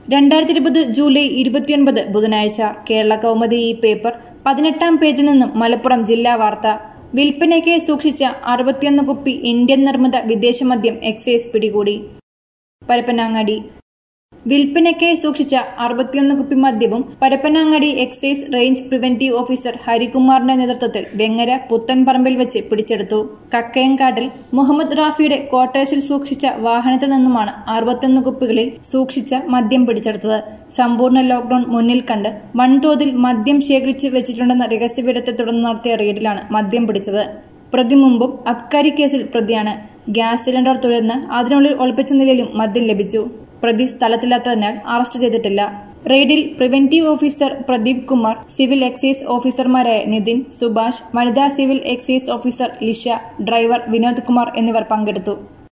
രണ്ടായിരത്തി ഇരുപത് ജൂലൈ ഇരുപത്തിയൊൻപത് ബുധനാഴ്ച കേരള കൗമുദി ഈ പേപ്പർ പതിനെട്ടാം പേജിൽ നിന്നും മലപ്പുറം ജില്ലാ വാർത്ത വിൽപ്പനയ്ക്ക് സൂക്ഷിച്ച അറുപത്തിയൊന്ന് കുപ്പി ഇന്ത്യൻ നിർമ്മിത വിദേശ മദ്യം എക്സൈസ് പിടികൂടി പരപ്പനാങ്ങാടി വിൽപ്പനയ്ക്ക് സൂക്ഷിച്ച അറുപത്തിയൊന്ന് കുപ്പി മദ്യവും Parappanangadi excise range preventive officer ഹരികുമാറിന്റെ നേതൃത്വത്തിൽ വെങ്ങര പുത്തൻപറമ്പിൽ വെച്ച് പിടിച്ചെടുത്തു കക്കയങ്കാട്ടിൽ മുഹമ്മദ് റാഫിയുടെ ക്വാർട്ടേഴ്സിൽ സൂക്ഷിച്ച വാഹനത്തിൽ നിന്നുമാണ് അറുപത്തൊന്ന് കുപ്പികളിൽ സൂക്ഷിച്ച മദ്യം പിടിച്ചെടുത്തത് സമ്പൂർണ്ണ ലോക്ഡൌൺ മുന്നിൽ കണ്ട് വൻതോതിൽ മദ്യം ശേഖരിച്ച് വെച്ചിട്ടുണ്ടെന്ന രഹസ്യവിവരത്തെ തുടർന്ന് നടത്തിയ റെയ്ഡിലാണ് മദ്യം പിടിച്ചത് പ്രതി മുമ്പും അബ്കാരി കേസിൽ പ്രതിയാണ് ഗ്യാസ് സിലിണ്ടർ തുറന്ന് അതിനുള്ളിൽ ഒളിപ്പിച്ച നിലയിലും മദ്യം ലഭിച്ചു പ്രതി സ്ഥലത്തില്ലാത്തതിനാൽ അറസ്റ്റ് ചെയ്തിട്ടില്ല റെയ്ഡിൽ preventive officer Pradeep Kumar civil excise ഓഫീസർമാരായ നിതിൻ സുഭാഷ് വനിതാ civil excise officer Lisha driver Vinod Kumar എന്നിവർ പങ്കെടുത്തു